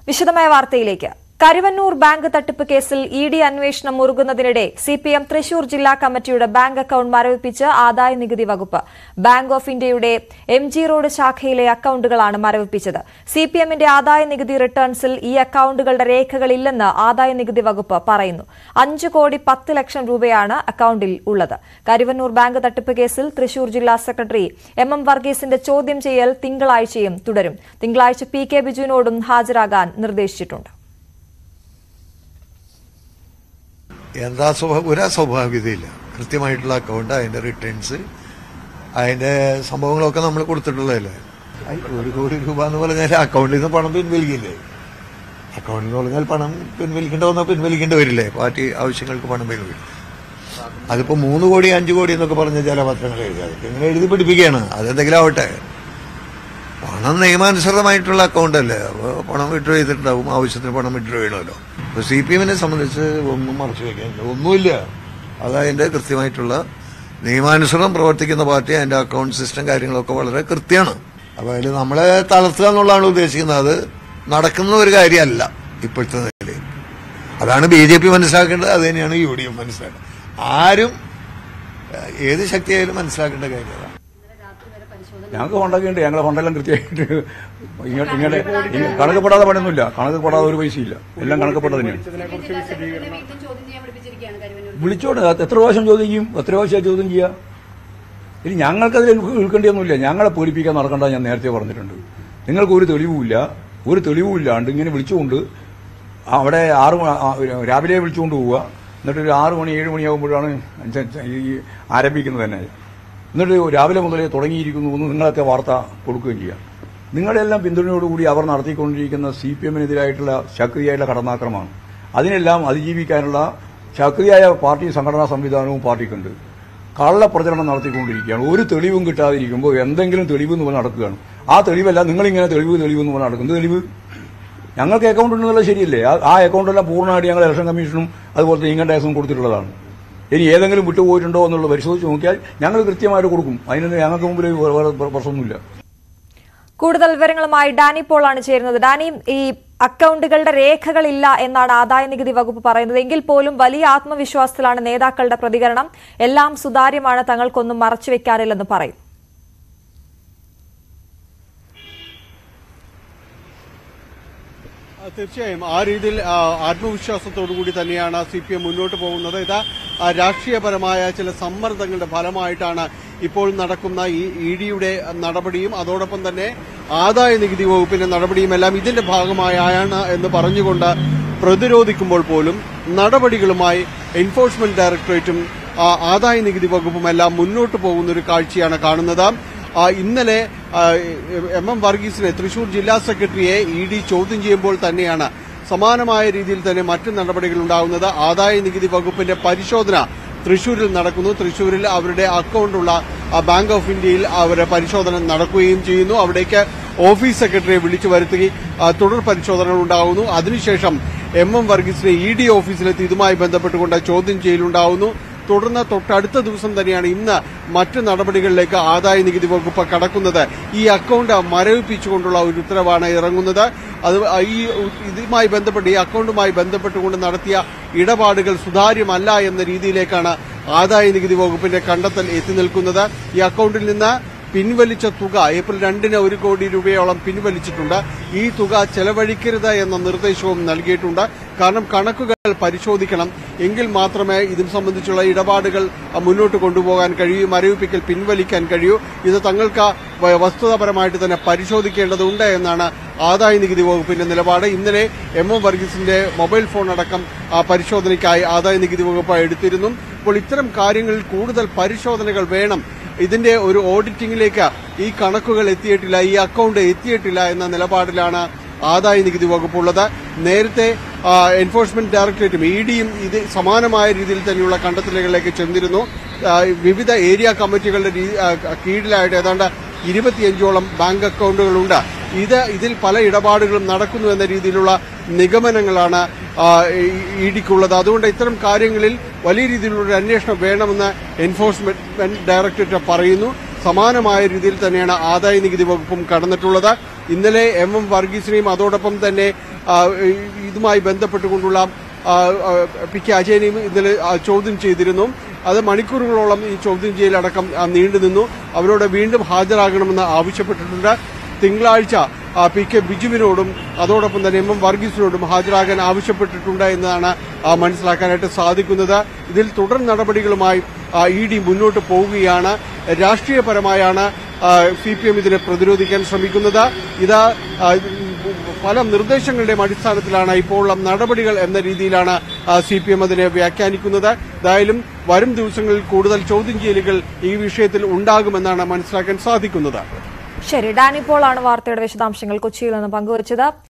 വിശദമായ വാർത്തയിലേക്ക് കരുവന്നൂർ ബാങ്ക് തട്ടിപ്പ് കേസിൽ ഇ ഡി അന്വേഷണം മുറുകുന്നതിനിടെ സി പി എം തൃശൂർ ജില്ലാ കമ്മിറ്റിയുടെ ബാങ്ക് അക്കൌണ്ട് മരവിപ്പിച്ച് ആദായ നികുതി വകുപ്പ് ബാങ്ക് ഓഫ് ഇന്ത്യയുടെ എം ജി റോഡ് ശാഖയിലെ അക്കൌണ്ടുകളാണ് മരവിപ്പിച്ചത് സി പി എമ്മിന്റെ ആദായ നികുതി റിട്ടേൺസിൽ ഈ അക്കൌണ്ടുകളുടെ രേഖകളില്ലെന്ന് ആദായ നികുതി വകുപ്പ് പറയുന്നു അഞ്ച് കോടി പത്ത് ലക്ഷം രൂപയാണ് അക്കൌണ്ടിൽ ഉള്ളത് കരുവന്നൂർ ബാങ്ക് തട്ടിപ്പ് കേസിൽ തൃശൂർ ജില്ലാ സെക്രട്ടറി എം എം വർഗീസിന്റെ ചോദ്യം ചെയ്യൽ തിങ്കളാഴ്ചയും തുടരും തിങ്കളാഴ്ച പി കെ ബിജുവിനോടും ഹാജരാകാൻ നിർദ്ദേശിച്ചിട്ടുണ്ട് എന്താ സ്വഭാവ ഒരു അസ്വാഭാവികതയില്ല കൃത്യമായിട്ടുള്ള അക്കൗണ്ട് അതിന്റെ റിട്ടേൺസ് അതിന്റെ സംഭവങ്ങളൊക്കെ നമ്മൾ കൊടുത്തിട്ടുള്ളതല്ലേ ഐ, ഒരു കോടി രൂപ എന്ന് പറഞ്ഞാൽ അക്കൗണ്ടിൽ നിന്ന് പണം പിൻവലിക്കില്ലേ അക്കൗണ്ടിൽ നിന്ന് പറഞ്ഞാൽ പണം പിൻവലിക്കേണ്ട വന്നാൽ പിൻവലിക്കേണ്ടി വരില്ലേ പാർട്ടി ആവശ്യങ്ങൾക്ക് പണം പിൻവലിക്കും അതിപ്പോ മൂന്ന് കോടി അഞ്ചു കോടി എന്നൊക്കെ പറഞ്ഞ ചില പത്രങ്ങൾ എഴുതി അതൊക്കെ ഇങ്ങനെ എഴുതി പിടിപ്പിക്കുകയാണ് അതെന്തെങ്കിലും ആവട്ടെ പണം നിയമാനുസൃതമായിട്ടുള്ള അക്കൗണ്ട് അല്ലേ അപ്പോൾ പണം വിഡ്രോ ചെയ്തിട്ടുണ്ടാവും ആവശ്യത്തിന് പണം വിഡ്രോ ചെയ്യണമല്ലോ അപ്പോൾ സി പി എമ്മിനെ സംബന്ധിച്ച് ഒന്നും മറച്ചു വെക്കാനില്ല ഒന്നുമില്ല അതതിന്റെ കൃത്യമായിട്ടുള്ള നിയമാനുസൃതം പ്രവർത്തിക്കുന്ന പാർട്ടി അതിന്റെ അക്കൗണ്ട് സിസ്റ്റം കാര്യങ്ങളൊക്കെ വളരെ കൃത്യമാണ് അപ്പോൾ അതിൽ നമ്മളെ തളർത്തുക എന്നുള്ളതാണ് ഉദ്ദേശിക്കുന്നത് അത് നടക്കുന്ന ഒരു കാര്യമല്ല ഇപ്പോഴത്തെ നിലയിൽ അതാണ് ബി ജെ പി മനസ്സിലാക്കേണ്ടത് അത് തന്നെയാണ് യു ഡി എഫ് മനസ്സിലാക്കേണ്ടത് ആരും ഏഹ്, ഏത് ശക്തിയായാലും മനസ്സിലാക്കേണ്ട കാര്യം അതാണ് ഞങ്ങൾക്ക് ഫണ്ടൊക്കെ ഉണ്ട് ഞങ്ങളെ ഫണ്ടെല്ലാം കൃത്യമായിട്ട് ഇങ്ങോട്ട് ഇങ്ങോട്ട് ഇങ്ങ- കണക്കപ്പെടാതെ പണിയൊന്നുമില്ല കണക്കപ്പെടാതെ ഒരു പൈസയില്ല എല്ലാം കണക്കപ്പെട്ട തന്നെയാണ് വിളിച്ചോണ്ട് അത് എത്ര പ്രാവശ്യം ചോദ്യം ചെയ്യും എത്ര പ്രാവശ്യം ചോദ്യം ചെയ്യുക ഇനി ഞങ്ങൾക്കതിൽ ഉൾക്കേണ്ടിയൊന്നുമില്ല ഞങ്ങളെ പേടിപ്പിക്കാൻ നടക്കണ്ട ഞാൻ നേരത്തെ പറഞ്ഞിട്ടുണ്ട് നിങ്ങൾക്ക് ഒരു തെളിവുമില്ല ഒരു തെളിവുമില്ലാണ്ട് ഇങ്ങനെ വിളിച്ചുകൊണ്ട് അവിടെ ആറ് മ- ആ, രാവിലെ വിളിച്ചുകൊണ്ട് പോവുക എന്നിട്ട് ഒരു ആറ് മണി ഏഴ് മണിയാകുമ്പോഴാണ് ച- ച- ഈ ആരംഭിക്കുന്നത് തന്നെ എന്നിട്ട് രാവിലെ മുതലേ തുടങ്ങിയിരിക്കുന്നു എന്ന് നിങ്ങളൊക്കെ വാർത്ത കൊടുക്കുകയും ചെയ്യാം നിങ്ങളുടെയെല്ലാം പിന്തുണയോടുകൂടി അവർ നടത്തിക്കൊണ്ടിരിക്കുന്ന സി പി എമ്മിനെതിരായിട്ടുള്ള ശക്തിയായിട്ടുള്ള കടന്നാക്രമമാണ് അതിനെല്ലാം അതിജീവിക്കാനുള്ള ശക്തിയായ പാർട്ടി സംഘടനാ സംവിധാനവും പാർട്ടിക്കുണ്ട് കള്ളപ്രചരണം നടത്തിക്കൊണ്ടിരിക്കുകയാണ് ഒരു തെളിവും കിട്ടാതിരിക്കുമ്പോൾ എന്തെങ്കിലും തെളിവ് എന്ന് പറഞ്ഞ് നടക്കുകയാണ് ആ തെളിവല്ല നിങ്ങളിങ്ങനെ തെളിവ് തെളിവ് എന്ന് പറഞ്ഞ് നടക്കുന്നത് തെളിവ് ഞങ്ങൾക്ക് അക്കൗണ്ട് ഉണ്ടെന്നുള്ളത് ശരിയല്ലേ ആ- ആ അക്കൗണ്ടെല്ലാം പൂർണ്ണമായിട്ട് ഞങ്ങൾ ഇലക്ഷൻ കമ്മീഷനും അതുപോലെ ഇൻകം ടാക്സും കൊടുത്തിട്ടുള്ളതാണ് ഇനി ഏതെങ്കിലും വിട്ടുപോയിട്ടുണ്ടോ എന്നുള്ളത് പരിശോധിച്ച് നോക്കിയാൽ ഞങ്ങൾ കൃത്യമായിട്ട് കൊടുക്കും അതിന് ഞങ്ങൾക്ക് മുമ്പിൽ വേറെ വേറെ പ്രശ്നമൊന്നുമില്ല കൂടുതൽ വിവരങ്ങളുമായി ഡാനി പോളാണ് ചേരുന്നത് ഡാനി ഈ അക്കൗണ്ടുകളുടെ രേഖകളില്ല എന്നാണ് ആദായ നികുതി വകുപ്പ് പറയുന്നത് എങ്കിൽ പോലും വലിയ ആത്മവിശ്വാസത്തിലാണ് നേതാക്കളുടെ പ്രതികരണം എല്ലാം സുതാര്യമാണ് തങ്ങൾക്കൊന്നും മറച്ചുവെക്കാനില്ലെന്ന് പറയും ആ, തീർച്ചയായും ആ രീതിയിൽ ആ, ആത്മവിശ്വാസത്തോടു കൂടി തന്നെയാണ് സി പി എം മുന്നോട്ട് പോകുന്നത് ഇത് ആ, രാഷ്ട്രീയപരമായ ചില സമ്മർദ്ദങ്ങളുടെ ഫലമായിട്ടാണ് ഇപ്പോൾ നടക്കുന്ന ഈ ഇ ഡിയുടെ നടപടിയും അതോടൊപ്പം തന്നെ ആദായ നികുതി വകുപ്പിന്റെ നടപടിയും എല്ലാം ഇതിന്റെ ഭാഗമായാണ് എന്ന് പറഞ്ഞുകൊണ്ട് പ്രതിരോധിക്കുമ്പോൾ പോലും നടപടികളുമായി എൻഫോഴ്സ്മെന്റ് ഡയറക്ടറേറ്റും ആ, ആദായ നികുതി വകുപ്പും എല്ലാം മുന്നോട്ട് പോകുന്ന ഒരു കാഴ്ചയാണ് കാണുന്നത് ആ, ഇന്നലെ ആ, എം എം വർഗീസിനെ തൃശൂർ ജില്ലാ സെക്രട്ടറിയെ ഇ ഡി ചോദ്യം ചെയ്യുമ്പോൾ തന്നെയാണ് സമാനമായ രീതിയിൽ തന്നെ മറ്റ് നടപടികൾ ഉണ്ടാകുന്നത് ആദായ നികുതി വകുപ്പിന്റെ പരിശോധന തൃശൂരിൽ നടക്കുന്നു തൃശൂരിൽ അവരുടെ അക്കൗണ്ടുള്ള ആ, ബാങ്ക് ഓഫ് ഇന്ത്യയിൽ അവരുടെ പരിശോധന നടക്കുകയും ചെയ്യുന്നു അവിടേക്ക് ഓഫീസ് സെക്രട്ടറിയെ വിളിച്ചു വരുത്തി ആ, തുടർ പരിശോധനകൾ ഉണ്ടാകുന്നു അതിനുശേഷം എം എം വർഗീസിനെ ഇ ഡി ഓഫീസിലെത്തി ഇതുമായി ബന്ധപ്പെട്ടുകൊണ്ട് ചോദ്യം ചെയ്യലുണ്ടാകുന്നു തുടർന്ന് തൊട്ടടുത്ത ദിവസം തന്നെയാണ് ഇന്ന് മറ്റ് നടപടികളിലേക്ക് ആദായ നികുതി വകുപ്പ് കടക്കുന്നത് ഈ അക്കൗണ്ട് മരവിപ്പിച്ചുകൊണ്ടുള്ള ഒരു ഉത്തരവാണ് ഇറങ്ങുന്നത് അത് ഈ ഇതുമായി ബന്ധപ്പെട്ട് ഈ അക്കൗണ്ടുമായി ബന്ധപ്പെട്ടുകൊണ്ട് നടത്തിയ ഇടപാടുകൾ സുതാര്യമല്ല എന്ന രീതിയിലേക്കാണ് ആദായ നികുതി വകുപ്പിന്റെ കണ്ടെത്തൽ എത്തി നിൽക്കുന്നത് ഈ അക്കൗണ്ടിൽ നിന്ന് പിൻവലിച്ച തുക ഏപ്രിൽ രണ്ടിന് ഒരു കോടി രൂപയോളം പിൻവലിച്ചിട്ടുണ്ട് ഈ തുക ചെലവഴിക്കരുത് എന്ന നിർദ്ദേശവും നൽകിയിട്ടുണ്ട് കാരണം കണക്കുകൾ പരിശോധിക്കണം എങ്കിൽ മാത്രമേ ഇതും സംബന്ധിച്ചുള്ള ഇടപാടുകൾ അ, മുന്നോട്ട് കൊണ്ടുപോകാൻ കഴിയൂ മരവിപ്പിക്കൽ പിൻവലിക്കാൻ കഴിയൂ ഇത് തങ്ങൾക്ക് വ- വസ്തുതാപരമായിട്ട് തന്നെ പരിശോധിക്കേണ്ടതുണ്ട് എന്നാണ് ആദായ നികുതി വകുപ്പിന്റെ നിലപാട് ഇന്നലെ എം എം വർഗീസിന്റെ മൊബൈൽ ഫോൺ അടക്കം ആ, പരിശോധനയ്ക്കായി ആദായ നികുതി വകുപ്പ് എടുത്തിരുന്നു അപ്പോൾ ഇത്തരം കാര്യങ്ങളിൽ കൂടുതൽ പരിശോധനകൾ വേണം ഇതിന്റെ ഒരു ഓഡിറ്റിംഗിലേക്ക് ഈ കണക്കുകൾ എത്തിയിട്ടില്ല ഈ അക്കൗണ്ട് എത്തിയിട്ടില്ല എന്ന നിലപാടിലാണ് ആദായ നികുതി വകുപ്പുള്ളത് നേരത്തെ ആ, എൻഫോഴ്സ്മെന്റ് ഡയറക്ടറേറ്റും ഇ ഡിയും ഇത് സമാനമായ രീതിയിൽ തന്നെയുള്ള കണ്ടെത്തലുകളിലേക്ക് ചെന്നിരുന്നു ആ, വിവിധ ഏരിയ കമ്മിറ്റികളുടെ രീ- ആ, കീഴിലായിട്ട് ഏതാണ്ട് ഇരുപത്തിയഞ്ചോളം ബാങ്ക് അക്കൗണ്ടുകളുണ്ട് ഇത് ഇതിൽ പല ഇടപാടുകളും നടക്കുന്നു എന്ന രീതിയിലുള്ള നിഗമനങ്ങളാണ് ഇ ഡിക്കുള്ളത് അതുകൊണ്ട് ഇത്തരം കാര്യങ്ങളിൽ വലിയ രീതിയിലുള്ള ഒരു അന്വേഷണം വേണമെന്ന് എൻഫോഴ്സ്മെന്റ് ഡയറക്ടറേറ്റ് പറയുന്നു സമാനമായ രീതിയിൽ തന്നെയാണ് ആദായ നികുതി വകുപ്പും കടന്നിട്ടുള്ളത് ഇന്നലെ എം എം വർഗീസിനെയും അതോടൊപ്പം തന്നെ ആ, ഇതുമായി ബന്ധപ്പെട്ടുകൊണ്ടുള്ള ആ, ആ, പി കെ അജയനെയും ഇന്നലെ ആ, ചോദ്യം ചെയ്തിരുന്നു അത് മണിക്കൂറുകളോളം ഈ ചോദ്യം ചെയ്യലടക്കം ആ, നീണ്ടുനിന്നു അവരോട് വീണ്ടും ഹാജരാകണമെന്ന് ആവശ്യപ്പെട്ടിട്ടുണ്ട് തിങ്കളാഴ്ച ആ, പി കെ ബിജുവിനോടും അതോടൊപ്പം തന്നെ എം എം വർഗീസിനോടും ഹാജരാകാൻ ആവശ്യപ്പെട്ടിട്ടുണ്ട് എന്നതാണ് ആ, മനസ്സിലാക്കാനായിട്ട് സാധിക്കുന്നത് ഇതിൽ തുടർ നടപടികളുമായി ഇ ഡി മുന്നോട്ട് പോവുകയാണ് രാഷ്ട്രീയപരമായാണ് സി പി എം ഇതിനെ പ്രതിരോധിക്കാൻ ശ്രമിക്കുന്നത് ഇത് ആ, പല നിർദ്ദേശങ്ങളുടെയും അടിസ്ഥാനത്തിലാണ് ഇപ്പോഴുള്ള നടപടികൾ എന്ന രീതിയിലാണ് സി പി എം അതിനെ വ്യാഖ്യാനിക്കുന്നത് എന്തായാലും വരും ദിവസങ്ങളിൽ കൂടുതൽ ചോദ്യം ചെയ്യലുകൾ ഈ വിഷയത്തിൽ ഉണ്ടാകുമെന്നാണ് മനസ്സിലാക്കാൻ സാധിക്കുന്നത് ശരി ഡാനി പോളാണ് വാർത്തയുടെ വിശദാംശങ്ങൾ കൊച്ചിയിൽ നിന്ന് പങ്കുവച്ചത്